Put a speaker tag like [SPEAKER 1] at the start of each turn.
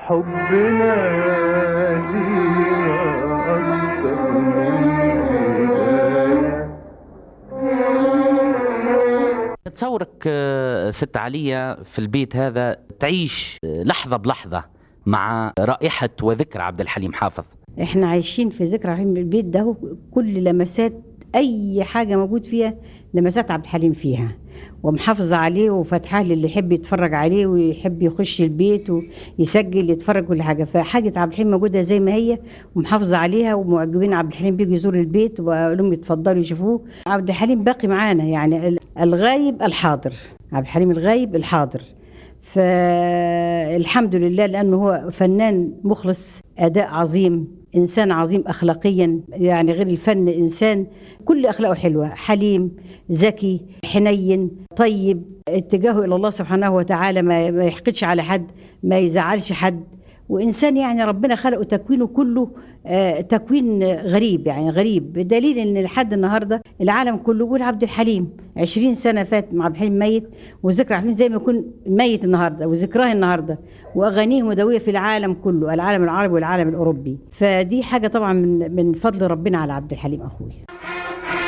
[SPEAKER 1] حبنا لينا أكتر من بداية
[SPEAKER 2] تصورك آه، ست عليا في البيت هذا تعيش آه، لحظة بلحظة مع رائحة وذكر عبد الحليم حافظ
[SPEAKER 3] احنا عايشين في ذكرى عبد البيت ده هو كل لمسات اي حاجه موجود فيها لمسات عبد الحليم فيها ومحافظه عليه وفاتحاه للي يحب يتفرج عليه ويحب يخش البيت ويسجل يتفرج كل حاجه فحاجه عبد الحليم موجوده زي ما هي ومحافظه عليها ومعجبين عبد الحليم بيجوا يزوروا البيت واقول لهم يتفضلوا يشوفوه عبد الحليم باقي معانا يعني الغايب الحاضر عبد الحليم الغايب الحاضر فالحمد لله لانه هو فنان مخلص اداء عظيم انسان عظيم اخلاقيا يعني غير الفن انسان كل اخلاقه حلوه حليم ذكي حنين طيب اتجاهه الى الله سبحانه وتعالى ما ما يحقدش على حد ما يزعلش حد وانسان يعني ربنا خلقه تكوينه كله آه، تكوين غريب يعني غريب بدليل ان لحد النهارده العالم كله يقول عبد الحليم 20 سنه فات مع عبد الحليم ميت وذكر عبد الحليم زي ما يكون ميت النهارده وذكراه النهارده واغانيه مدويه في العالم كله العالم العربي والعالم الاوروبي فدي حاجه طبعا من من فضل ربنا على عبد الحليم اخوي